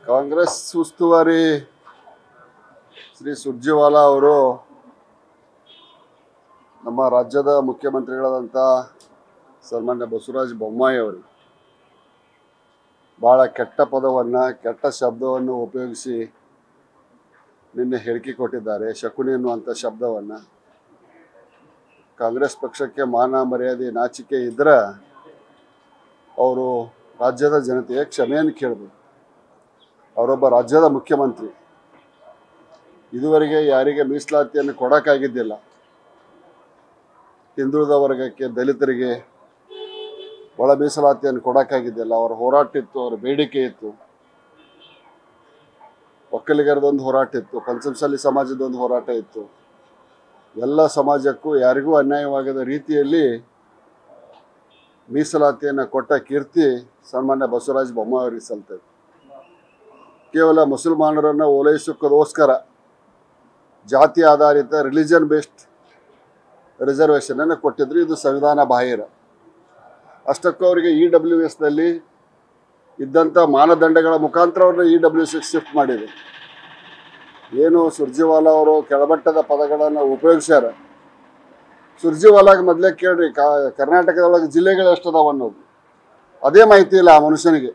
ಕಾಂಗ್ರೆಸ್ ಉಸ್ತುವಾರಿ ಶ್ರೀ ಸುರ್ಜೇವಾಲಾ ಅವರು ನಮ್ಮ ರಾಜ್ಯದ ಮುಖ್ಯಮಂತ್ರಿಗಳಾದಂಥ ಸನ್ಮಾನ್ಯ ಬಸವರಾಜ ಬೊಮ್ಮಾಯಿ ಅವರು ಭಾಳ ಕೆಟ್ಟ ಪದವನ್ನು ಕೆಟ್ಟ ಶಬ್ದವನ್ನು ಉಪಯೋಗಿಸಿ ನಿನ್ನೆ ಹೇಳಿಕೆ ಕೊಟ್ಟಿದ್ದಾರೆ ಶಕುನಿ ಎನ್ನುವಂಥ ಶಬ್ದವನ್ನು ಕಾಂಗ್ರೆಸ್ ಪಕ್ಷಕ್ಕೆ ಮಾನ ಮರ್ಯಾದೆ ನಾಚಿಕೆ ಇದ್ದರೆ ಅವರು ರಾಜ್ಯದ ಜನತೆಯ ಕ್ಷಮೆಯನ್ನು ಕೇಳಬೇಕು ಅವರೊಬ್ಬ ರಾಜ್ಯದ ಮುಖ್ಯಮಂತ್ರಿ ಇದುವರೆಗೆ ಯಾರಿಗೆ ಮೀಸಲಾತಿಯನ್ನು ಕೊಡೋಕ್ಕಾಗಿದ್ದಿಲ್ಲ ಹಿಂದುಳಿದ ವರ್ಗಕ್ಕೆ ದಲಿತರಿಗೆ ಒಳ ಮೀಸಲಾತಿಯನ್ನು ಕೊಡೋಕ್ಕಾಗಿದ್ದಿಲ್ಲ ಅವರ ಹೋರಾಟ ಇತ್ತು ಅವರ ಬೇಡಿಕೆ ಇತ್ತು ಒಕ್ಕಲಿಗರದೊಂದು ಹೋರಾಟ ಇತ್ತು ಪಂಚಮಸಾಲಿ ಸಮಾಜದೊಂದು ಹೋರಾಟ ಇತ್ತು ಎಲ್ಲ ಸಮಾಜಕ್ಕೂ ಯಾರಿಗೂ ಅನ್ಯಾಯವಾಗದ ರೀತಿಯಲ್ಲಿ ಮೀಸಲಾತಿಯನ್ನು ಕೊಟ್ಟ ಕೀರ್ತಿ ಸನ್ಮಾನ್ಯ ಬಸವರಾಜ ಬೊಮ್ಮಾಯಿ ಅವರಿಗೆ ಸಲ್ತದೆ ಕೇವಲ ಮುಸಲ್ಮಾನರನ್ನು ಓಲೈಸೋಕ್ಕೋಸ್ಕರ ಜಾತಿ ಆಧಾರಿತ ರಿಲಿಜನ್ ಬೇಸ್ಡ್ ರಿಸರ್ವೇಷನನ್ನು ಕೊಟ್ಟಿದ್ರು ಇದು ಸಂವಿಧಾನ ಬಾಹಿರ ಅಷ್ಟಕ್ಕೂ ಅವರಿಗೆ ಇ ಡಬ್ಲ್ಯೂ ಎಸ್ನಲ್ಲಿ ಇದ್ದಂಥ ಮಾನದಂಡಗಳ ಮುಖಾಂತರ ಅವ್ರನ್ನ ಇ ಡಬ್ಲ್ಯೂ ಎಸ್ ಶಿಫ್ಟ್ ಮಾಡಿದೆ ಏನು ಸುರ್ಜಿವಾಲಾ ಅವರು ಕೆಳಮಟ್ಟದ ಪದಗಳನ್ನು ಉಪಯೋಗಿಸ್ಯಾರ ಸುರ್ಜಿವಾಲಾಗ ಮೊದಲೇ ಕೇಳ್ರಿ ಕಾ ಕರ್ನಾಟಕದೊಳಗೆ ಜಿಲ್ಲೆಗಳು ಎಷ್ಟದಾವ ಅನ್ನೋದು ಅದೇ ಮಾಹಿತಿ ಇಲ್ಲ ಆ ಮನುಷ್ಯನಿಗೆ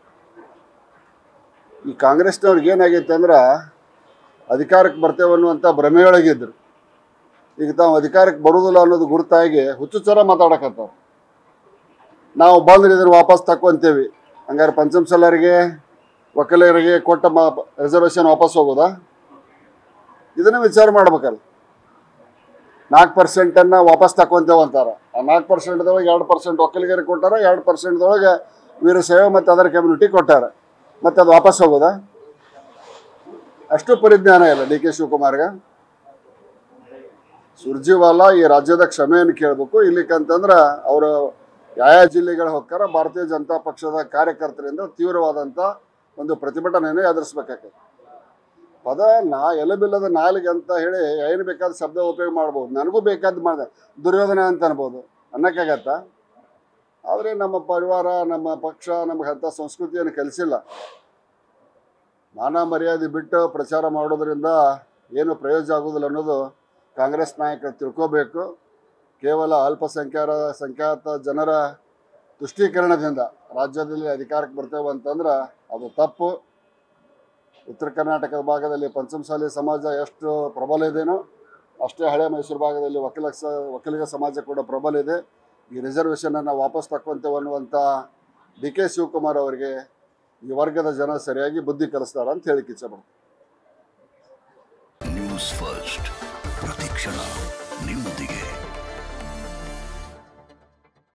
ಈ ಕಾಂಗ್ರೆಸ್ನವ್ರಿಗೆ ಏನಾಗೈತೆ ಅಂದ್ರೆ ಅಧಿಕಾರಕ್ಕೆ ಬರ್ತೇವೆ ಅನ್ನುವಂಥ ಭ್ರಮೆಯೊಳಗಿದ್ರು ಈಗ ತಾವು ಅಧಿಕಾರಕ್ಕೆ ಬರುವುದಿಲ್ಲ ಅನ್ನೋದು ಗುರುತಾಗಿ ಹುಚ್ಚುಚ್ಚರ ಮಾತಾಡಕತ್ತಾರ ನಾವು ಬಂದ್ರೆ ಇದನ್ನು ವಾಪಸ್ ತಕ್ಕೊಂತೇವಿ ಹಂಗಾರೆ ಪಂಚಮಸಾಲರಿಗೆ ಒಕ್ಕಲಿಗರಿಗೆ ಕೊಟ್ಟ ಮ ರಿಸರ್ವೇಷನ್ ವಾಪಸ್ ಹೋಗೋದಾ ಇದನ್ನ ವಿಚಾರ ಮಾಡ್ಬೇಕಲ್ಲ ನಾಲ್ಕು ಪರ್ಸೆಂಟನ್ನು ವಾಪಸ್ ತಕ್ಕೊಂತೇವೆ ಅಂತಾರೆ ಆ ನಾಲ್ಕು ಪರ್ಸೆಂಟ್ದೊಳಗೆ ಎರಡು ಪರ್ಸೆಂಟ್ ಒಕ್ಕಲಿಗರಿಗೆ ಕೊಟ್ಟಾರ ಎರಡು ಪರ್ಸೆಂಟ್ದೊಳಗೆ ವೀರಶೈವ ಮತ್ತು ಅದರ್ ಕಮ್ಯುನಿಟಿ ಕೊಟ್ಟಾರ ಮತ್ತು ಅದು ವಾಪಸ್ ಹೋಗೋದಾ ಅಷ್ಟು ಪರಿಜ್ಞಾನ ಇಲ್ಲ ಡಿ ಕೆ ಶಿವಕುಮಾರ್ಗೆ ಸುರ್ಜಿವಾಲಾ ಈ ರಾಜ್ಯದ ಕ್ಷಮೆಯನ್ನು ಕೇಳಬೇಕು ಇಲ್ಲಿಕಂತಂದ್ರೆ ಅವರು ಯಾವ ಜಿಲ್ಲೆಗಳು ಹೋಗ್ತಾರ ಭಾರತೀಯ ಜನತಾ ಪಕ್ಷದ ಕಾರ್ಯಕರ್ತರಿಂದ ತೀವ್ರವಾದಂಥ ಒಂದು ಪ್ರತಿಭಟನೆಯನ್ನು ಎದುರಿಸ್ಬೇಕಾಗ್ತದೆ ಪದ ನಾ ಎಲೆಬಿಲ್ಲದ ನಾಲಿಗೆ ಅಂತ ಹೇಳಿ ಏನು ಬೇಕಾದ ಶಬ್ದ ಉಪಯೋಗ ಮಾಡ್ಬೋದು ನನಗೂ ಬೇಕಾದ ಮಾಡಿದೆ ದುರ್ಯೋಧನ ಅಂತ ಅನ್ಬೋದು ಅನ್ನಕ್ಕಾಗತ್ತಾ ಆದರೆ ನಮ್ಮ ಪರಿವಾರ ನಮ್ಮ ಪಕ್ಷ ನಮಗೆ ಅಂಥ ಸಂಸ್ಕೃತಿಯನ್ನು ಕಲಿಸಿಲ್ಲ ಮಾನ ಮರ್ಯಾದೆ ಬಿಟ್ಟು ಪ್ರಚಾರ ಮಾಡೋದ್ರಿಂದ ಏನು ಪ್ರಯೋಜನ ಆಗೋದಿಲ್ಲ ಅನ್ನೋದು ಕಾಂಗ್ರೆಸ್ ನಾಯಕರು ತಿಳ್ಕೋಬೇಕು ಕೇವಲ ಅಲ್ಪಸಂಖ್ಯಾತ ಸಂಖ್ಯಾತ ಜನರ ತುಷ್ಟೀಕರಣದಿಂದ ರಾಜ್ಯದಲ್ಲಿ ಅಧಿಕಾರಕ್ಕೆ ಬರ್ತೇವೆ ಅಂತಂದ್ರೆ ಅದು ತಪ್ಪು ಉತ್ತರ ಕರ್ನಾಟಕದ ಭಾಗದಲ್ಲಿ ಪಂಚಮಸಾಲಿ ಸಮಾಜ ಎಷ್ಟು ಪ್ರಬಲ ಇದೆಯೋ ಅಷ್ಟೇ ಹಳೆ ಮೈಸೂರು ಭಾಗದಲ್ಲಿ ಒಕ್ಕಲ ಸ ಒಕ್ಕಲಿಗ ಸಮಾಜ ಕೂಡ ಪ್ರಬಲ ಇದೆ ಈ ರಿಸರ್ವೇಷನನ್ನು ವಾಪಸ್ ತಕ್ಕೊಂತೇವೆ ಅನ್ನುವಂಥ ಡಿ ಕೆ ಶಿವಕುಮಾರ್ ಅವರಿಗೆ ಈ ವರ್ಗದ ಜನ ಸರಿಯಾಗಿ ಬುದ್ಧಿ ಕಲಿಸ್ತಾರ ಅಂತ ಹೇಳಿಕ್ಕೆ ಇಚ್ಛೆ ನ್ಯೂಸ್ ಫಸ್ಟ್ ಪ್ರತಿಕ್ಷಣ ನಿಮ್ಮೊಂದಿಗೆ